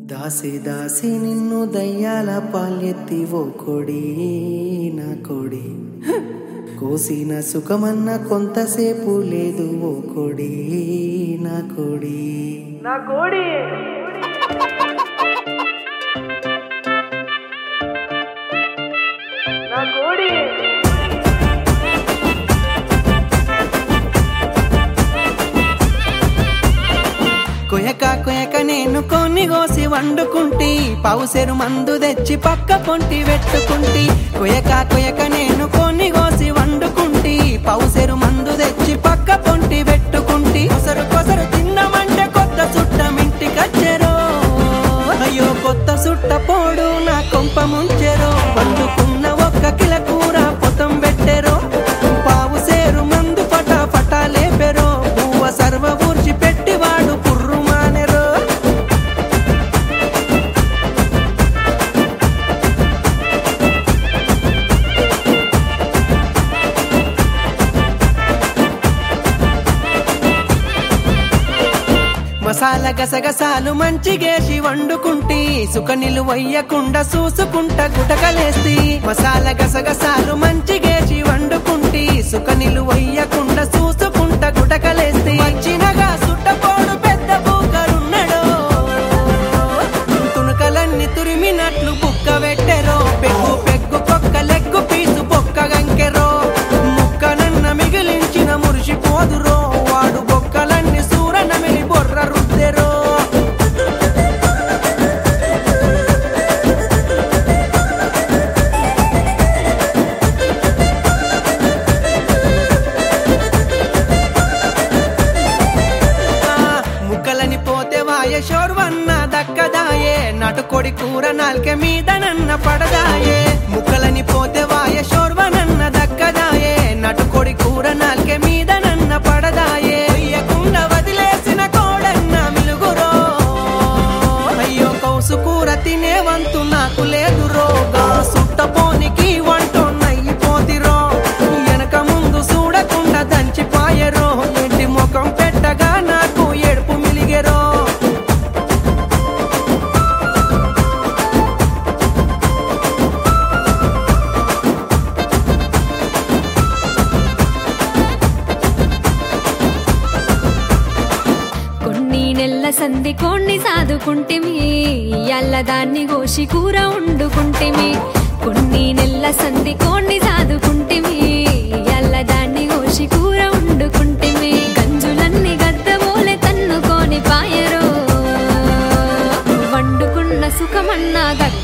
దాసి దాసి నిన్ను దయ్యాల పాలెత్తి ఓ కొడి నా కొడి కోసిన సుఖమన్న కొంతసేపు లేదు ఓ కొడి నా కొడి నా కోడి నా కోడి కొయక కొయక నేను కొన్ని కోసి వండుకుంటి పౌసెరు మందు తెచ్చి పక్క పొంటి పెట్టుకుంటి కొయక కొయక నేను కొన్ని కోసి వండుకుంటి పౌసెరు మందు తెచ్చి పక్క పొంటి పెట్టుకుంటి కొసరు కొసరు తిన్నామంటే కొత్త చుట్టం ఇంటికచ్చెరో అయ్యో కొత్త సుట్ట పోడు నా కొంప ముంచెరో వండుకున్న ఒక్క కిల కూర పొతం పెట్టెరో పావు సేరు మందు పట పట లేపెరో పువ్వ సర్వ ఊర్చి పెట్టి వాడు పుర్రు మానెరో మసాలా గసగసాలు మంచిగేసి వండుకుంటి సుఖ నిలువయ్యకుండా చూసుకుంట గుటకలేస్తి మసాలా గసగసాలు మంచిగేసి వండుకుంటి సుఖ నిలువయ్యకుండా చూసుకుంట గుటకలేస్తి వచ్చినగా సుట్టపోడు పెద్ద బూకరున్నడో తుణుకలన్నీ తురిమినట్లు బుక్క పెట్టెరో పెగ్గు పెగ్గు కొక్క లెగ్గు పీసు బొక్క గంకెరో ముక్కనన్న మిగిలించిన మురిసిపోదురో వాడు బొక్కలన్నీ సూర నమిలి బొర్ర రుద్దెరో ఆ, ముక్కలని పోతే వాయ షోర్వన్న దక్కదాయే నటుకొడి కూర నాల్కె మీద నన్న పడదాయే ముక్కలని పోతే వాయ షోర్వనన్న దక్కదాయే నటుకొడి కూర నాల్కె మీద నన్న పడదాయే ఇయ్యకుండా వదిలేసిన కోడన్న మిలుగురో అయ్యో కౌసు కూర తినే వంతు నాకు లేదు రోగా సుట్టపోనికి వంటో నయ్యిపోతిరో వెనక ముందు చూడకుండా దంచిపాయరో ఇంటి ముఖం పెట్టగా నాకు ఏడుపు మిలిగెరో కొన్ని నెల్ల సంధి కోణ్ణి సాదుకుంటిమి అల్ల దాన్ని గోషి కూర వండుకుంటిమి కొన్ని నెల్ల సంధి కోణ్ణి సాదుకుంటిమి అల్ల దాన్ని గోషి కూర వండుకుంటిమి గంజులన్నీ గద్దబోలే తన్నుకొని పాయరో వండుకున్న సుఖమన్నా గక్క